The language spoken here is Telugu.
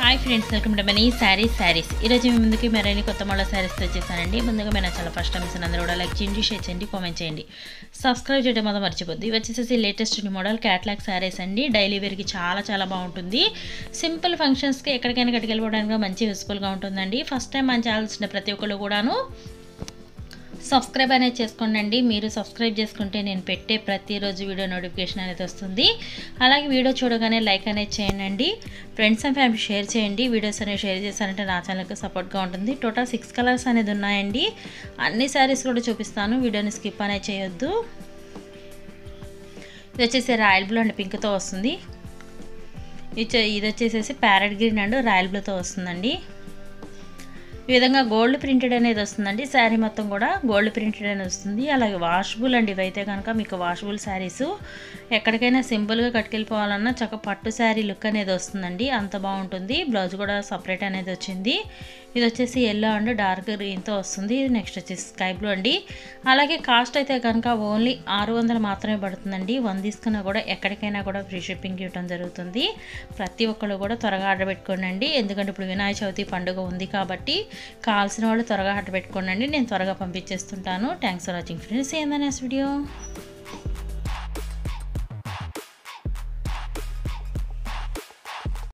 hi friends welcome to Mani sarees sarees ఈరోజు మీ ముందుకి మరిన్ని కొత్త మోడల్ శారీస్ తెచ్చేసానండి ముందుగా మీరు చాలా ఫస్ట్ టైం ఇస్తాను అందరూ కూడా లైక్ చేయండి షేర్ చేయండి కామెంట్ చేయండి సబ్స్క్రైబ్ చేయడం మాత్రం మర్చిపోద్ది ఇవి వచ్చేసి లేటెస్ట్ మోడల్ క్యాట్లాగ్ శారీస్ అండి డైలీ వేర్కి చాలా చాలా బాగుంటుంది సింపుల్ ఫంక్షన్స్కి ఎక్కడికైనా కట్టుకెళ్ళిపోవడానికి మంచి యూస్ఫుల్గా ఉంటుందండి ఫస్ట్ టైం మన ఛానల్ చూసిన ప్రతి ఒక్కరు కూడాను సబ్స్క్రైబ్ అనేది చేసుకోండి మీరు సబ్స్క్రైబ్ చేసుకుంటే నేను పెట్టే ప్రతిరోజు వీడియో నోటిఫికేషన్ అనేది వస్తుంది అలాగే వీడియో చూడగానే లైక్ అనేది చేయండి ఫ్రెండ్స్ అండ్ ఫ్యామిలీ షేర్ చేయండి వీడియోస్ అనేవి షేర్ చేశారంటే నా ఛానల్కి సపోర్ట్గా ఉంటుంది టోటల్ సిక్స్ కలర్స్ అనేది ఉన్నాయండి అన్ని శారీస్ కూడా చూపిస్తాను వీడియోని స్కిప్ అనేది చేయొద్దు ఇది వచ్చేసి రాయల్ బ్లూ అండ్ పింక్తో వస్తుంది ఇది ఇది వచ్చేసేసి ప్యారెట్ గ్రీన్ అండ్ రాయల్ బ్లూతో వస్తుందండి ఈ విధంగా గోల్డ్ ప్రింటెడ్ అనేది వస్తుందండి శారీ మొత్తం కూడా గోల్డ్ ప్రింటెడ్ అనేది వస్తుంది అలాగే వాషబుల్ అండి ఇవైతే కనుక మీకు వాషబుల్ శారీస్ ఎక్కడికైనా సింపుల్గా కట్టుకెళ్ళిపోవాలన్నా చక్క పట్టు శారీ లుక్ అనేది వస్తుందండి అంత బాగుంటుంది బ్లౌజ్ కూడా సపరేట్ అనేది వచ్చింది ఇది వచ్చేసి ఎల్లో అండ్ డార్క్ గ్రీన్తో వస్తుంది నెక్స్ట్ వచ్చేసి స్కై బ్లూ అండి అలాగే కాస్ట్ అయితే కనుక ఓన్లీ ఆరు వందలు మాత్రమే పడుతుందండి వన్ తీసుకున్నా కూడా ఎక్కడికైనా కూడా ఫ్రీ షిప్పింగ్ ఇవ్వడం జరుగుతుంది ప్రతి ఒక్కరు కూడా త్వరగా ఆర్డర్ పెట్టుకోండి ఎందుకంటే ఇప్పుడు వినాయక చవితి పండుగ ఉంది కాబట్టి కావాల్సిన వాళ్ళు త్వరగా ఆర్డర్ పెట్టుకోండి నేను త్వరగా పంపించేస్తుంటాను థ్యాంక్స్ ఫర్ వాచింగ్ ఫ్రెండ్స్ ఏందనే వీడియో